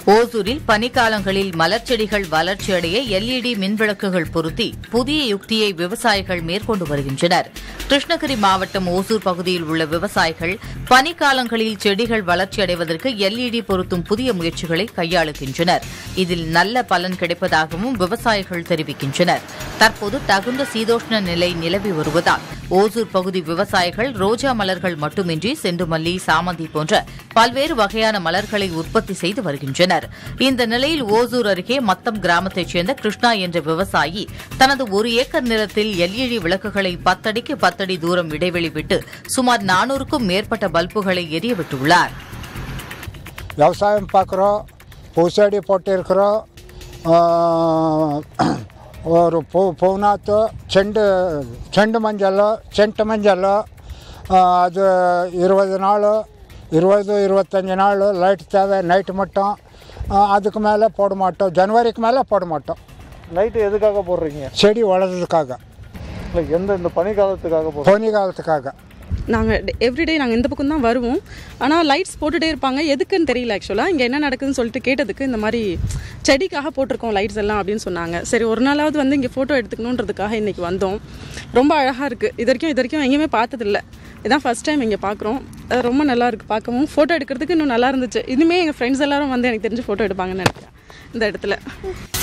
ஓசூரில் பனிக்காலங்களில் மலர்ச்செடிகள் வளர்ச்சியடைய எல்இடி மின்விளக்குகள் பொருத்தி புதிய யுக்தியை விவசாயிகள் மேற்கொண்டு வருகின்றனர் கிருஷ்ணகிரி மாவட்டம் ஓசூர் பகுதியில் உள்ள விவசாயிகள் பனிக்காலங்களில் செடிகள் வளர்ச்சியடைவதற்கு எல்இடி பொருத்தும் புதிய முயற்சிகளை கையாளுகின்றனர் இதில் நல்ல பலன் கிடைப்பதாகவும் விவசாயிகள் தெரிவிக்கின்றனர் தற்போது தகுந்த சீதோஷ்ண நிலை நிலவி வருவதால் ஓசூர் பகுதி விவசாயிகள் ரோஜா மலர்கள் மட்டுமின்றி செண்டுமல்லி சாமந்தி போன்ற பல்வேறு வகையான மலர்களை உற்பத்தி செய்து வருகின்றனர் இந்த நிலையில் ஓசூர் அருகே மத்தம் கிராமத்தைச் சேர்ந்த கிருஷ்ணா என்ற விவசாயி தனது ஒரு ஏக்கர் நிலத்தில் எல்இடி விளக்குகளை பத்தடிக்கு பத்தடி தூரம் இடைவெளி விட்டு சுமார் நானூறுக்கும் மேற்பட்ட பல்புகளை எரியவிட்டுள்ளார் விவசாயம் பார்க்குறோம் பூச்செடி போட்டிருக்கிறோம் ஒரு பூ பூநாத்து செண்டு செண்டு மஞ்சள் செண்டு மஞ்சள் அது இருபது நாள் இருபது இருபத்தஞ்சி நாள் லைட் தேவை நைட்டு மட்டும் ஆ, அதுக்கு மேலே போட மாட்டோம் ஜனவரிக்கு மேலே போட மாட்டோம் லைட்டு எதுக்காக போடுறீங்க செடி வளர்றதுக்காக இல்லை எந்த இந்த பனி காலத்துக்காக போடுறீங்க பனி காலத்துக்காக நாங்கள் எவ்ரிடே நாங்கள் இந்த பக்கம் தான் வருவோம் ஆனால் லைட்ஸ் போட்டுகிட்டே இருப்பாங்க எதுக்குன்னு தெரியல ஆக்சுவலாக இங்கே என்ன நடக்குதுன்னு சொல்லிட்டு கேட்டதுக்கு இந்த மாதிரி செடிக்காக போட்டிருக்கோம் லைட்ஸ் எல்லாம் அப்படின்னு சொன்னாங்க சரி ஒரு நாளாவது வந்து இங்கே ஃபோட்டோ எடுத்துக்கணுன்றதுக்காக இன்றைக்கி வந்தோம் ரொம்ப அழகாக இருக்குது இது வரைக்கும் இது வரைக்கும் எங்கேயுமே பார்த்ததில்ல இதான் ஃபஸ்ட் டைம் இங்கே பார்க்குறோம் அஹ் ரொம்ப நல்லா இருக்குது பார்க்கவும் ஃபோட்டோ எடுக்கிறதுக்கு இன்னும் நல்லா இருந்துச்சு இனிமேல் எங்கள் ஃப்ரெண்ட்ஸ் எல்லாரும் வந்து எனக்கு தெரிஞ்சு ஃபோட்டோ எடுப்பாங்கன்னு நினைக்கிறேன் இந்த இடத்துல